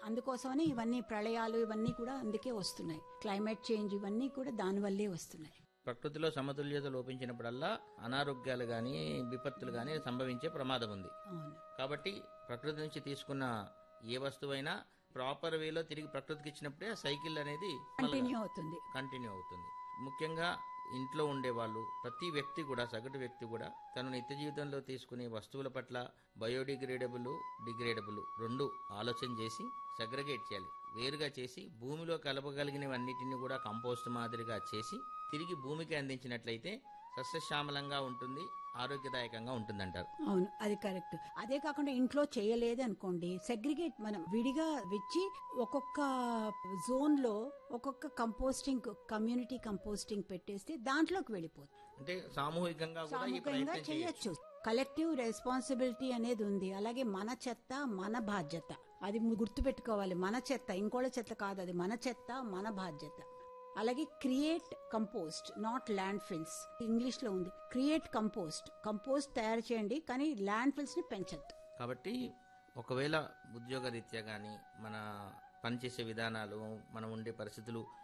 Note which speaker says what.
Speaker 1: అందుకోసమని ఇవన్నీ ప్రళయాలు ఇవన్నీ కూడా అందుకే వస్తున్నాయి క్లైమేట్ చేంజ్ ఇవన్నీ కూడా దానివల్లే వస్తున్నాయి
Speaker 2: ప్రకృతిలో సమతుల్యత లోపించినప్పుడల్లా అనారోగ్యాలు గాని విపత్తులు గాని సంభవించే ప్రమాదం ఉంది
Speaker 1: అవును
Speaker 2: కాబట్టి ప్రకృతి నుంచి తీసుకున్న ఏ వస్తువైనా ప్రాపర్ వేలో తిరిగి ప్రకృతికి ఇచ్చినప్పుడే ఆ సైకిల్ అనేది
Speaker 1: కంటిన్యూ అవుతుంది
Speaker 2: కంటిన్యూ అవుతుంది ముఖ్యంగా ఇంట్లో ఉండే వాళ్ళు ప్రతి వ్యక్తి కూడా సగటు వ్యక్తి కూడా తను నిత్య జీవితంలో తీసుకునే వస్తువుల పట్ల బయోడిగ్రేడబుల్ డిగ్రేడబుల్ రెండు ఆలోచన చేసి సెగ్రగేట్ చేయాలి వేరుగా చేసి భూమిలో కలపగలిగినవన్నిటిని కూడా కంపోస్ట్ మాదిరిగా చేసి తిరిగి భూమికి అందించినట్లయితే సస్యశ్యామలంగా ఉంటుంది ఆరోగ్యదాయకంగా ఉంటుందంటారు
Speaker 1: అవును అది కరెక్ట్ అదే కాకుండా ఇంట్లో చేయలేదు అనుకోండి సెగ్రిగేట్ మనం విడిగా వెచ్చి ఒక్కొక్క జోన్ లో ఒక్కొక్క కంపోస్టింగ్ కమ్యూనిటీ కంపోస్టింగ్ పెట్టేస్తే దాంట్లోకి వెళ్ళిపోతుంది
Speaker 2: అంటే సామూహికంగా కూడా ఈ
Speaker 1: సామూహికంగా
Speaker 2: ప్రయత్నం చేయొచ్చు
Speaker 1: చేయొచ్చు కలెక్టివ్ రెస్పాన్సిబిలిటీ అనేది ఉంది అలాగే మన చెత్త మన బాధ్యత అది గుర్తు పెట్టుకోవాలి మన చెత్త ఇంకోళ్ళ చెత్త కాదు అది మన చెత్త మన బాధ్యత అలాగే create compost not landfills English లో ఉంది క్రియేట్ కంపోస్ట్ కంపోస్ట్ తయారు చేయండి కానీ ల్యాండ్ ఫిల్స్ ని పెంచద్దు
Speaker 2: కాబట్టి ఒకవేళ ఉద్యోగ రీత్యా కానీ మన పనిచేసే విధానాలు మనం ఉండే పరిస్థితులు